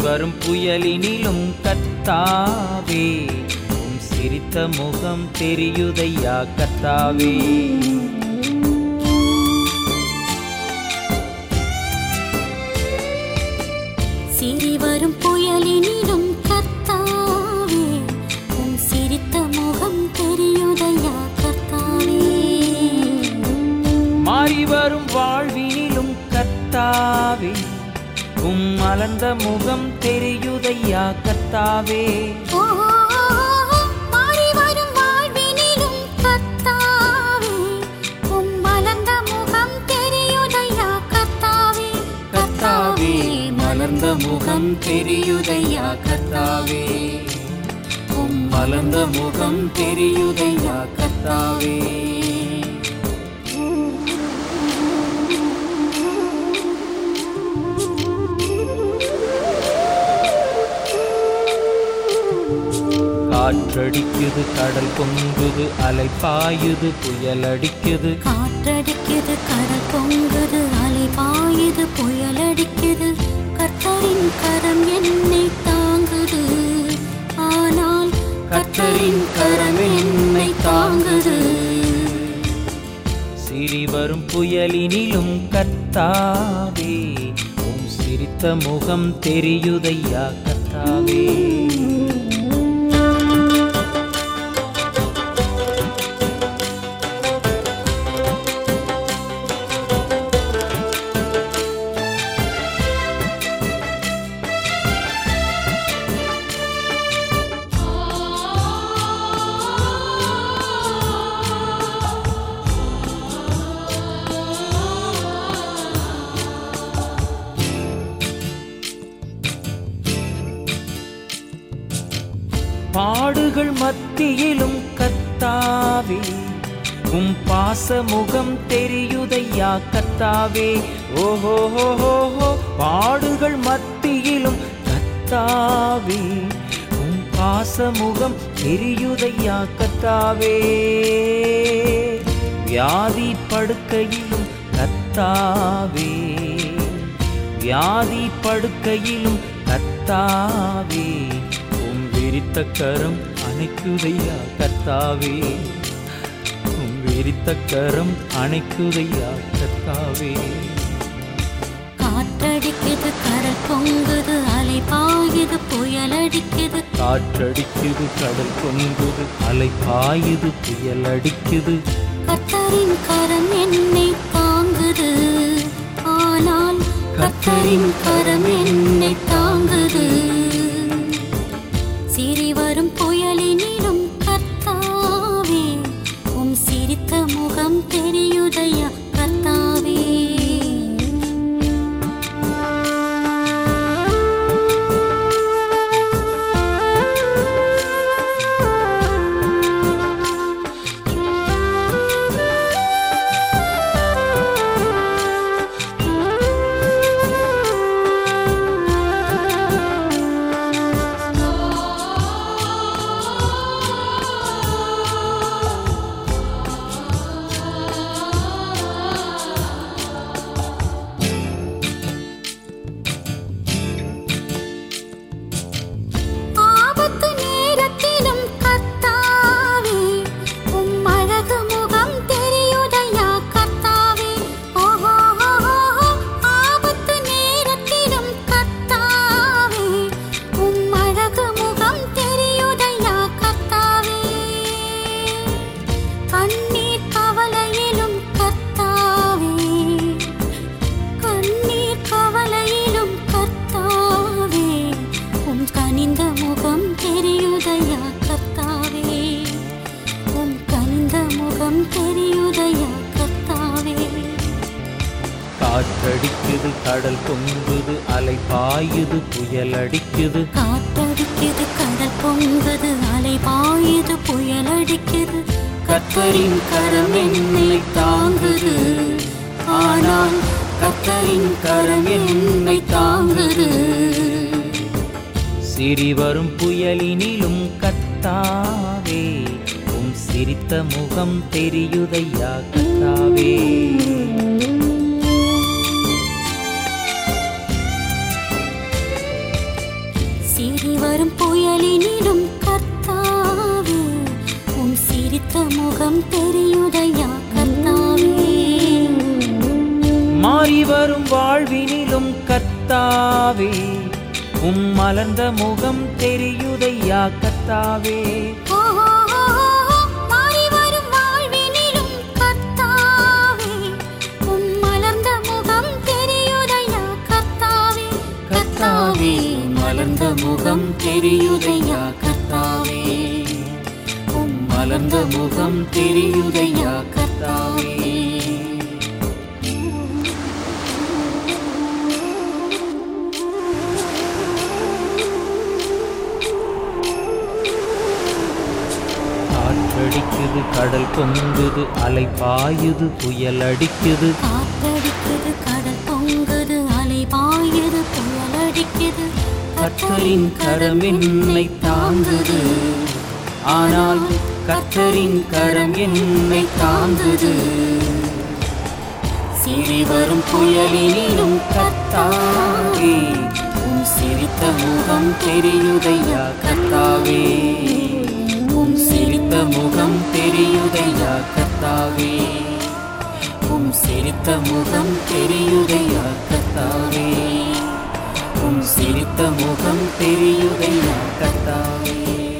வரும் புயலினிலும் கத்தாவே உம் சிரித்த முகம் தெரியுதையா கத்தாவே சிறி வரும் புயலினிலும் கர்த்தாவே உன் சிரித்த முகம் தெரியுதையா கர்த்தாவே மாறி வரும் வாழ்வினிலும் கத்தாவே உம் மலர்ந்த முகம் தெரியுதையா கத்தாவே ஓ, மாறி வரும் வாழ்வினிலும் கர்த்தாவே உன் மலர்ந்த முகம் தெரியுதையா கர்த்தாவே கத்தாவே மலர்ந்த முகம் தெரியுதையா கத்தாவே உம் மலர்ந்த முகம் தெரியுதையா கத்தாவே காற்றடிக்குது கடல் பொங்குது அலை பாயுது புயல் அடிக்குது காற்றடிக்குது கடல் பொங்குது அலை பாயுது புயல் அடிக்குது கர்த்தரின் கரம் என்னை தாங்குது ஆனால் கர்த்தரின் கரம் என்னை தாங்குது சிறி வரும் புயலினிலும் கத்தாவே உம் சிரித்த முகம் தெரியுதையா கத்தாவே பாடுகள் மத்தியிலும் கத்தாவே உம் பாச முகம் தெரியுதையா கத்தாவே ஓஹோ ஹோ பாடுகள் மத்தியிலும் கத்தாவே உம் பாச முகம் தெரியுதையா கத்தாவே வியாதி படுக்கையிலும் கத்தாவே வியாதி படுக்கையிலும் கத்தாவே உம் விரித்த கரம் அணைக்குதையா கத்தாவே உம் விரித்த கரம் அணைக்குதையா கத்தாவே காற்றடிக்குது கடல் பொங்குது அலை பாயுது புயல் அடிக்குது காற்றடிக்குது கடல் பொங்குது அலை பாயுது புயல் அடிக்குது கர்த்தரின் கரம் என்னை தாங்குது ஆனால் கர்த்தரின் கரம் என்னை தாங்குது சிறி வரும் புயலினிலும் கர்த்தாவே உம் சிரித்த முகம் தெரியுதையா கர்த்தாவே ஆபத்து நேரத்திலும் கர்த்தாவே உம் அழகு முகம் தெரியுதையா கர்த்தாவே ஓஹோ ஆபத்து நேரத்திலும் கர்த்தாவே உம் அழகு முகம் தெரியுதையா கர்த்தாவே கண்ணீர் கவலையிலும் கர்த்தாவே கண்ணீர் கவலையிலும் கர்த்தாவே உம் கனிந்த முகம் தெரியுதையா கர்த்தாவே உம் கனிந்த முகம் தெரியுதையா கர்த்தாவே காற்றடிக்குது கடல் பொங்குது அலை பாயுது புயல் அடிக்குது காத்தடிக்குது கடல் பொங்குது அலை பாயுது புயல் அடிக்குது கர்த்தரின் கரம் என்னை தாங்குது ஆனால் கர்த்தரின் கரம் என்னை தாங்குது சிறி வரும் புயலினிலும் கத்தாவே உம் சிரித்த முகம் தெரியுதையா கத்தாவே புயலினிலும் கர்த்தாவே உம் சிரித்த முகம் தெரியுதையா கர்த்தாவே மாறி வரும் வாழ்வினிலும் கர்த்தாவே உம் மலர்ந்த முகம் தெரியுதையா கர்த்தாவே ஓ, மாறி வரும் வாழ்வினிலும் கர்த்தாவே உம் மலர்ந்த முகம் தெரியுதையா கர்த்தாவே கர்த்தாவே மலர்ந்த முகம் தெரியுதையா கர்த்தாவே உம் மலர்ந்த முகம் தெரியுதையா கர்த்தாவே காற்றடிக்குது கடல் பொங்குது அலை பாயுது புயல் அடிக்குது காத்தடிக்குது கடல் பொங்குது அலை பாயுது புயல் அடிக்குது கர்த்தரின் கரம் என்னை தாங்குது ஆனால் கர்த்தரின் கரம் என்னை தாங்குது சிறி வரும் புயலினிலும் கர்த்தாவே உன் சிரித்த முகம் தெரியுதையா கர்த்தாவே உன் சிரித்த முகம் தெரியுதையா கர்த்தாவே உம் சிரித்த முகம் தெரியுதையா கர்த்தாவே உம் சிரித்த முகம் தெரியுதையா கர்த்தாவே